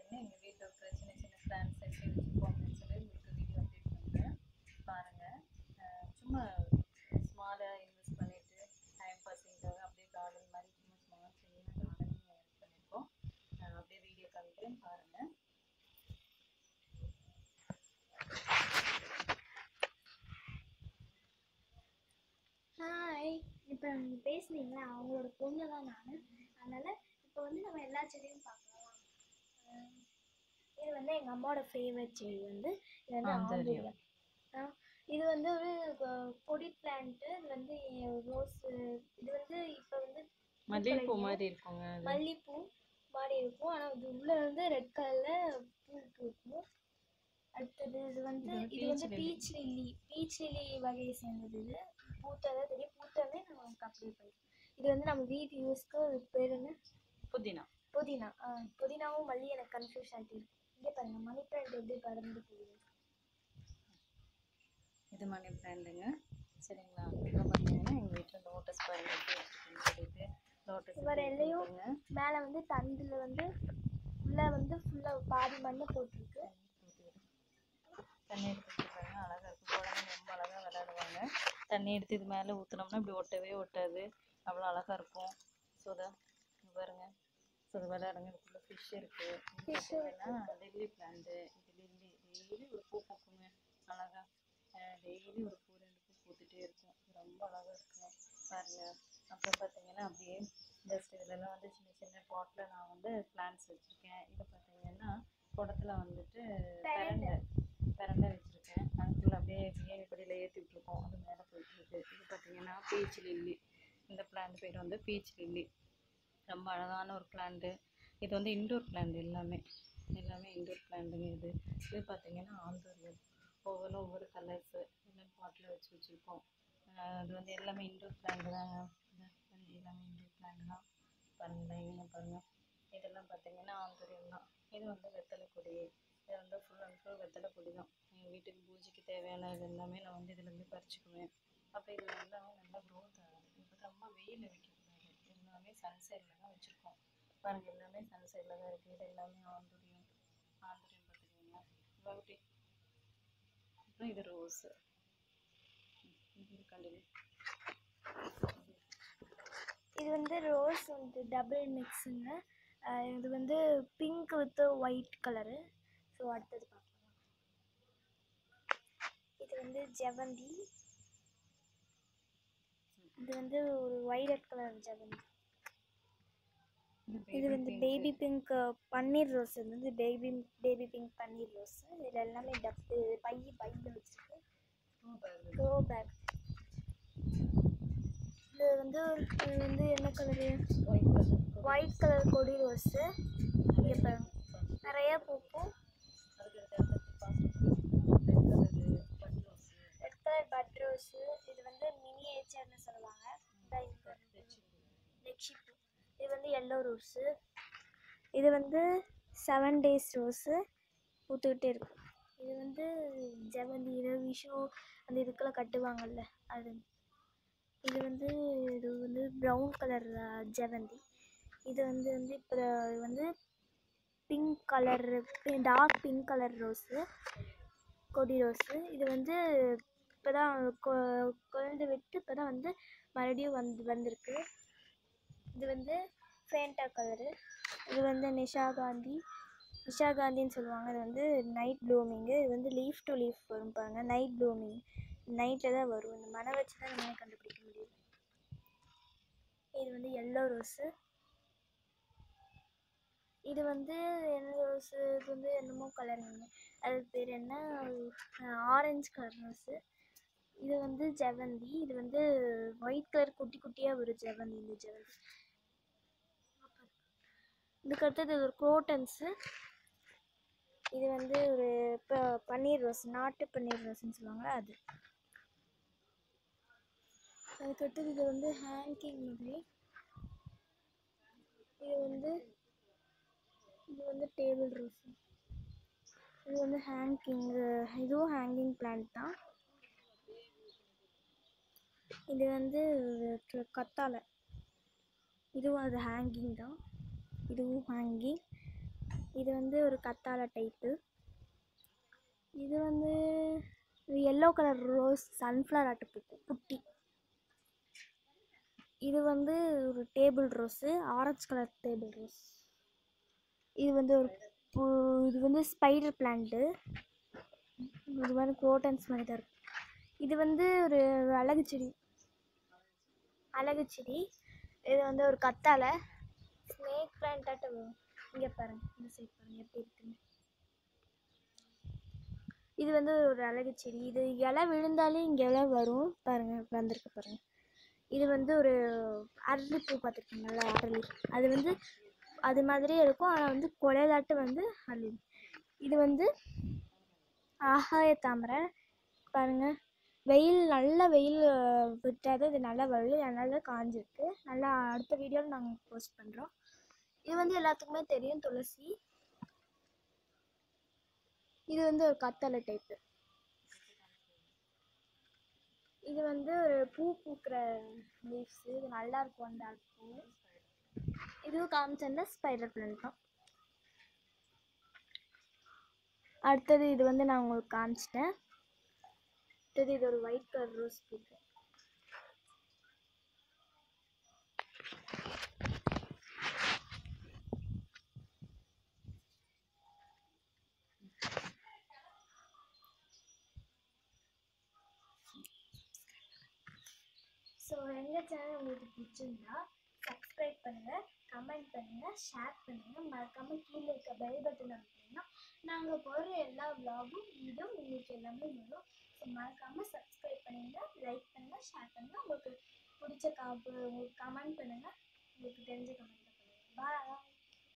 அப்படின்னு எங்கள் வீட்டில் இருக்கிற சின்ன சின்ன பிளான்ஸ் எப்படி வச்சுருக்கோம் அப்படின்னு சொல்லி உங்களுக்கு வீடியோ அப்டேட் பண்ணுறேன் பாருங்கள் சும்மா ஸ்மாலாக இன்வெஸ்ட் பண்ணிவிட்டு டைம் பாஸிங்காக அப்படியே கார்டன் மாதிரி சும்மா ஸ்மால் சின்ன கார்டனிங் பண்ணியிருக்கோம் அஹ் அப்படியே வீடியோ காமிக்கிறேன் பாருங்கள் ஹாய் இப்போ நீங்கள் பேசுனீங்களா அவங்களோட பொண்ணு தான் நான் அதனால் இப்போ வந்து நம்ம எல்லா செடியும் பார்க்கலாம் அஹ் இது வந்து எங்கள் அம்மாவோட ஃபேவரட் செடி வந்து இது வந்து ஆந்தரியம். ஆந்தரியம் ஆ, இது வந்து ஒரு கொ- கொடி பிளான்ட்டு இது வந்து ரோஸ் இது வந்து இப்போ வந்து மல்லிகைப்பூ மாதிரி இருக்குங்க அது மல்லிப்பூ மாதிரி இருக்கும் ஆனால் இது உள்ளே வந்து ரெட் கலரில் பூ பூக்கும் அடுத்தது இது வந்து இது இது வந்து peach lily. Peach lily peach lily வகையை சேர்ந்தது இது பூத்ததை தெரியும் பூத்ததை நம்ம அப்ளை பண்ணிக்கலாம் இது வந்து நம்ம வீட்டு யூஸ்க்கு அது பேர் என்ன புதினா புதினா ஆ, புதினாவும் மல்லி எனக்கு கன்ஃபியூஸ் ஆகிட்டு இருக்கு இங்கே பாருங்க மணி பிளான்ட் எப்படி பறந்து போகுது இது மணி பிளான்ட்டுங்க சரிங்களா இப்போ பார்த்தீங்கன்னா எங்கள் வீட்டில் லோட்டஸ் பாருங்க எப்படி வச்சுருக்குன்னு சொல்லிட்டு லோட்டஸ் இவர் எல்லையும் மேலே வந்து தண்டில் வந்து உள்ளே வந்து ஃபுல்லாக பாதி மண்ணு போட்டிருக்கு தண்ணி எடுத்து பாருங்க அழகாக இருக்கும் குழந்தைங்க ரொம்ப அழகாக விளையாடுவாங்க தண்ணி எடுத்து இது மேலே ஊற்றுனோம்னா இப்படி ஒட்டவே ஒட்டாது அவ்வளோ அழகாக இருக்கும் ஸோ தான் பாருங்க ஸோ இது விளையாடுங்க இதுக்குள்ள ஃபிஷ் இருக்குது Fish பார்த்தீங்கன்னா லில்லி பிளான்ட்டு இது லில்லி டெய்லி ஒரு பூ பூக்குங்க அழகாக டெய்லி ஒரு பூ ரெண்டு பூ பூத்துட்டே இருக்கும் ரொம்ப அழகாக இருக்கும் பாருங்க அப்புறம் பார்த்தீங்கன்னா அப்படியே ஜஸ்ட் இதுலலாம் வந்து சின்ன சின்ன பாட்டில் நான் வந்து பிளான்ட்ஸ் வச்சுருக்கேன் இது பார்த்தீங்கன்னா குடத்துல வந்துட்டு பிரண்டை பிரண்டை வச்சுருக்கேன் அதுக்குள்ள அப்படியே ஏணிப்படியில் ஏற்றி விட்ருக்கோம் அது மேலே போயிட்டுருக்கு இது பார்த்தீங்கன்னா பீச் லில்லி இந்த பிளான்ட் பேர் வந்து பீச் லில்லி ரொம்ப அழகான ஒரு பிளான்ட்டு இது வந்து இன்டோர் பிளான்ட் எல்லாமே எல்லாமே இன்டோர் பிளான்ட்டுங்க இது இது பார்த்தீங்கன்னா ஆந்தோரியம் ஒவ்வொன்றும் ஒவ்வொரு கலர்ஸு எல்லாம் பாட்டில் வச்சு வச்சுருக்கோம் அது வந்து எல்லாமே இன்டோர் பிளான்ட் தாங்க இது வந்து எல்லாமே இன்டோர் பிளான்ட் தான் பாருங்களேன் இவங்க பாருங்கள் இதெல்லாம் பார்த்தீங்கன்னா ஆந்தோரியம் தான் இது வந்து வெத்தலை கொடி இது வந்து ஃபுல் அண்ட் ஃபுல் வெத்தலை கொடி தான் எங்கள் வீட்டுக்கு பூஜைக்கு தேவையான இது எல்லாமே நான் வந்து இதுலேருந்து பறிச்சுக்குவேன் அப்போ இது எல்லாமே நல்லா க்ரோத் ஆகுது இப்போ ரொம்ப வெயிலில் வைக்கக்கூடாது எல்லாமே சன்சைடில் தான் வச்சுருக்கோம் பாருங்கள் எல்லாமே சன்சைடில் தான் இருக்குது இது எல்லாமே ஆந்தூரியம் ஆந்தூரியம் பார்த்துக்கிங்கன்னா எப்படி அப்புறம் இது ரோஸு இது கண்டினியூ இது வந்து ரோஸ் வந்து டபுள் மிக்ஸுங்க இது வந்து pink with white colour so அடுத்தது பார்க்கலாம் இது வந்து ஜெவந்தி இது வந்து ஒரு வைலட் கலர் ஜெவந்தி இது வந்து பேபி பிங்க் பன்னீர் ரோஸ் இது வந்து பேபி பேபி பிங்க் பன்னீர் ரோஸ் இதில் எல்லாமே டப்பு பை பையில் வச்சுருக்கு க்ரோ பேக் இது வந்து இது வந்து என்ன colour white colour white colour கொடி ரோஸு இங்கே பாருங்க நிறைய பூக்கும் ரெட் கலர் பட் ரோஸு இது வந்து மினியேச்சர்னு சொல்லுவாங்க இந்த இங்க லெக்ஷி பூ இது வந்து எல்லோ ரோஸு இது வந்து செவன் டேஸ் ரோஸு பூத்துக்கிட்டே இருக்கும் இது வந்து ஜெவந்தி இது விஷு அந்த இதுக்கெல்லாம் கட்டுவாங்கல்ல அது இது வந்து இது வந்து ப்ரௌன் கலர் ஜெவந்தி இது வந்து வந்து இப்போ வந்து pink colour dark pink colour rose கொடி ரோஸு இது வந்து இப்போ தான் குழந்தை விட்டு இப்போ தான் வந்து மறுபடியும் வந்து வந்திருக்கு இது வந்து ஃபேண்டா கலரு இது வந்து நிஷா காந்தி நிஷா காந்தின்னு சொல்லுவாங்க இது வந்து நைட் ப்ளூமிங்கு இது வந்து லீஃப் டு லீஃப் வரும் பாருங்க நைட் ப்ளூமிங் நைட்டில் தான் வரும் இந்த மனை வச்சு தான் நம்ம கண்டுபிடிக்க முடியும் இது வந்து எல்லோ ரோஸு இது வந்து என்ன ரோஸு இது வந்து என்னமோ கலருங்க அது பேர் என்ன ஆரஞ்சு கலர் ரோஸு இது வந்து ஜெவந்தி இது வந்து ஒயிட் கலர் குட்டி குட்டியாக ஒரு ஜெவந்தி இந்த ஜெவந்தி இதுக்கு அடுத்தது இது ஒரு குரோட்டன்ஸு இது வந்து ஒரு இப்போ பன்னீர் ரோஸ் நாட்டு பன்னீர் ரோஸ்ன்னு சொல்லுவாங்க அது அதுக்கடுத்தது இது வந்து ஹேங்கிங் மாதிரி இது வந்து இது வந்து டேபிள் ரோஸ் இது வந்து ஹேங்கிங் இதுவும் ஹேங்கிங் பிளான்ட் தான் இது வந்து க- கத்தாழை இதுவும் அது ஹேங்கிங் தான் இதுவும் ஹேங்கிங் இது வந்து ஒரு கத்தாழை டைப்பு இது வந்து எல்லோ கலர் ரோஸ் சன்ஃப்ளவர் ஆட்டு பூக்கும் குட்டி இது வந்து ஒரு table rose orange colour table rose இது வந்து ஒரு பூ இது வந்து ஸ்பைடர் பிளான்ட்டு இது மாதிரி குரோட்டன்ஸ் மாதிரி தான் இருக்கும் இது வந்து ஒரு அழகு செடி அழகு செடி இது வந்து ஒரு கத்தாழை ஸ்னேக் பிளான்ட்டாட்டம் இங்கே பாருங்க இந்த சைட் பாருங்க எப்படி இருக்குன்னு இது வந்து ஒரு அழகு செடி இது இலை விழுந்தாலே இங்கே இலை வரும் பாருங்க வந்திருக்கு பாருங்க இது வந்து ஒரு அரளிப்பூ பார்த்துருக்கீங்களா அரளி அது வந்து அது மாதிரியே இருக்கும் ஆனால் வந்து கொலையாட்டு வந்து அரளி இது வந்து ஆகாய தாமரை பாருங்க வெயில் நல்ல வெயில் விட்டாது இது நல்லா வரும் அதனால காஞ்சிருக்கு நல்லா அடுத்த வீடியோவில் நாங்கள் போஸ்ட் பண்ணுறோம் இது வந்து எல்லாத்துக்குமே தெரியும் துளசி இது வந்து ஒரு கத்தலை டைப்பு இது வந்து ஒரு பூ பூக்கிற லீவ்ஸ் இது நல்லா இருக்கும் அந்த பூ இதுவும் காமிச்சிருந்தா ஸ்பைடர் பிளான்ட் தான் அடுத்தது இது வந்து நான் உங்களுக்கு காமிச்சிட்டேன் அடுத்தது இது ஒரு ஒயிட் கலர் ரோஸ் பூக்கு ஸோ எங்கள் சேனல் உங்களுக்கு பிடிச்சிருந்தா சப்ஸ்கிரைப் பண்ணுங்கள் கமெண்ட் பண்ணுங்கள் ஷேர் பண்ணுங்கள் மறக்காமல் கீழே இருக்க பெல் பட்டன் அமுத்திங்கன்னா நாங்கள் போடுற எல்லா விலாகும் இதுவும் உங்களுக்கு எல்லாமே வரும் ஸோ மறக்காமல் சப்ஸ்கிரைப் பண்ணுங்கள் லைக் பண்ணுங்கள் ஷேர் பண்ணுங்கள் உங்களுக்கு பிடிச்ச கா உங்களுக்கு கமெண்ட் பண்ணுங்கள் உங்களுக்கு தெரிஞ்ச கமெண்ட்